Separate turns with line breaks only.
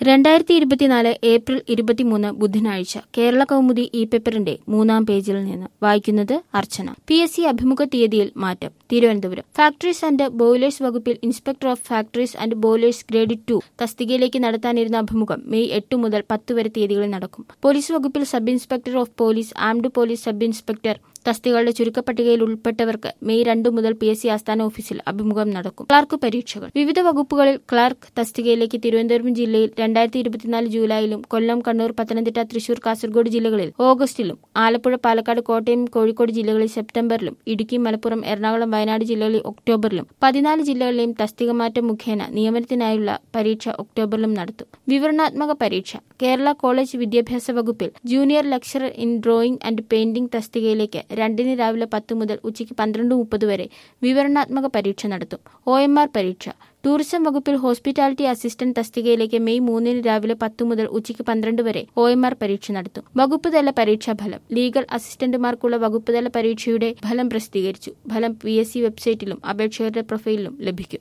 രണ്ടായിരത്തി ഇരുപത്തിനാല് ഏപ്രിൽ ഇരുപത്തിമൂന്ന് ബുധനാഴ്ച കേരള കൗമുദി ഇ പേപ്പറിന്റെ മൂന്നാം പേജിൽ നിന്ന് വായിക്കുന്നത് അർച്ചന പി എസ് സി അഭിമുഖ തീയതിയിൽ മാറ്റം തിരുവനന്തപുരം ഫാക്ടറീസ് ആൻഡ് ബോയിലേഴ്സ് വകുപ്പിൽ inspector of factories and boilers grade two തസ്തികയിലേക്ക് നടത്താനിരുന്ന അഭിമുഖം മെയ് എട്ട് മുതൽ പത്ത് വരെ തീയതികളിൽ നടക്കും പോലീസ് വകുപ്പിൽ sub inspector of police armed police sub inspector തസ്തികകളുടെ ചുരുക്കപ്പട്ടികയിൽ ഉൾപ്പെട്ടവർക്ക് മെയ് രണ്ട് മുതൽ പി എസ് സി ആസ്ഥാന ഓഫീസിൽ അഭിമുഖം നടക്കും ക്ലാർക്ക് പരീക്ഷകൾ വിവിധ വകുപ്പുകളിൽ ക്ലാർക്ക് തസ്തികയിലേക്ക് തിരുവനന്തപുരം ജില്ലയിൽ രണ്ടായിരത്തി ഇരുപത്തിനാല് ജൂലൈയിലും കൊല്ലം കണ്ണൂർ പത്തനംതിട്ട തൃശൂർ കാസർഗോഡ് ജില്ലകളിൽ ഓഗസ്റ്റിലും ആലപ്പുഴ പാലക്കാട് കോട്ടയം കോഴിക്കോട് ജില്ലകളിൽ സെപ്റ്റംബറിലും ഇടുക്കി മലപ്പുറം എറണാകുളം വയനാട് ജില്ലകളിൽ ഒക്ടോബറിലും പതിനാല് ജില്ലകളിലെയും തസ്തിക മാറ്റം മുഖേന നിയമനത്തിനായുള്ള പരീക്ഷ ഒക്ടോബറിലും നടത്തും വിവരണാത്മക പരീക്ഷ കേരള കോളേജ് വിദ്യാഭ്യാസ വകുപ്പിൽ junior lecturer in drawing and painting തസ്തികയിലേക്ക് രണ്ടിന് രാവിലെ പത്ത് മുതൽ ഉച്ചയ്ക്ക് പന്ത്രണ്ട് മുപ്പത് വരെ വിവരണാത്മക പരീക്ഷ നടത്തും ഒ എം ആർ പരീക്ഷ ടൂറിസം വകുപ്പിൽ ഹോസ്പിറ്റാലിറ്റി അസിസ്റ്റന്റ് തസ്തികയിലേക്ക് മെയ് മൂന്നിന് രാവിലെ പത്ത് മുതൽ ഉച്ചയ്ക്ക് പന്ത്രണ്ട് വരെ ഒ എം ആർ പരീക്ഷ നടത്തും വകുപ്പ് തല പരീക്ഷാ ഫലം ലീഗൽ അസിസ്റ്റന്റുമാർക്കുള്ള വകുപ്പ് തല പരീക്ഷയുടെ ഫലം പ്രസിദ്ധീകരിച്ചു ഫലം പി എസ് സി വെബ്സൈറ്റിലും അപേക്ഷകരുടെ പ്രൊഫൈലിലും ലഭിക്കും